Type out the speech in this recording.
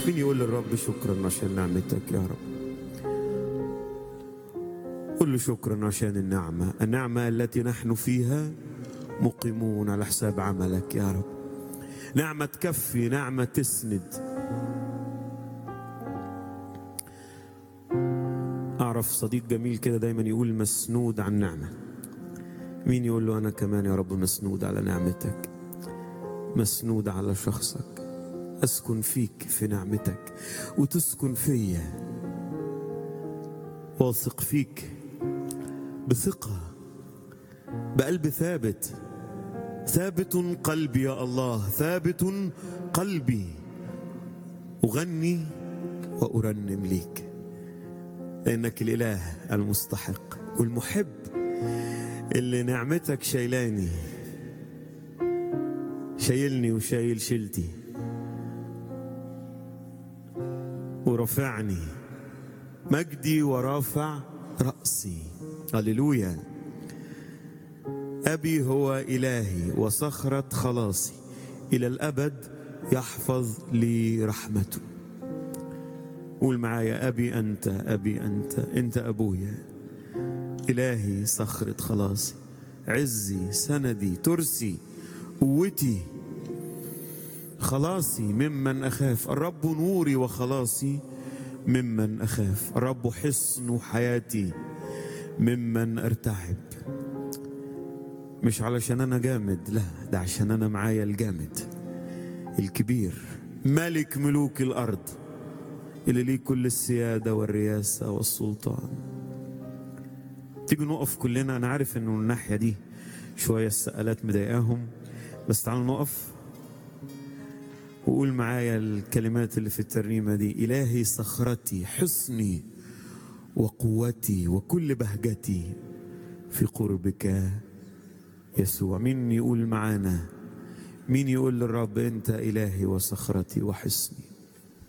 مين يقول للرب شكرا عشان نعمتك يا رب قل له شكرا عشان النعمة النعمة التي نحن فيها مقيمون على حساب عملك يا رب نعمة تكفي نعمة تسند أعرف صديق جميل كده دايما يقول مسنود عن نعمة مين يقول له أنا كمان يا رب مسنود على نعمتك مسنود على شخصك أسكن فيك في نعمتك وتسكن فيا واثق فيك بثقة بقلب ثابت ثابت قلبي يا الله ثابت قلبي أغني وأرنم ليك لأنك الإله المستحق والمحب اللي نعمتك شايلاني شايلني وشايل شيلتي ورفعني مجدي ورافع رأسي هللويا أبي هو إلهي وصخرة خلاصي إلى الأبد يحفظ لي رحمته قول معايا أبي أنت أبي أنت أنت أبويا إلهي صخرة خلاصي عزي سندي ترسي قوتي خلاصي ممن أخاف الرب نوري وخلاصي ممن أخاف الرب حصن حياتي ممن أرتعب مش علشان أنا جامد لا ده عشان أنا معايا الجامد الكبير ملك ملوك الأرض اللي ليه كل السيادة والرياسة والسلطان تيجي نقف كلنا أنا عارف إنه الناحية دي شوية السقالات مضايقاهم بس تعالوا نقف وقول معايا الكلمات اللي في الترنيمة دي إلهي صخرتي حصني وقوتي وكل بهجتي في قربك يسوع مين يقول معانا مين يقول للرب أنت إلهي وصخرتي وحصني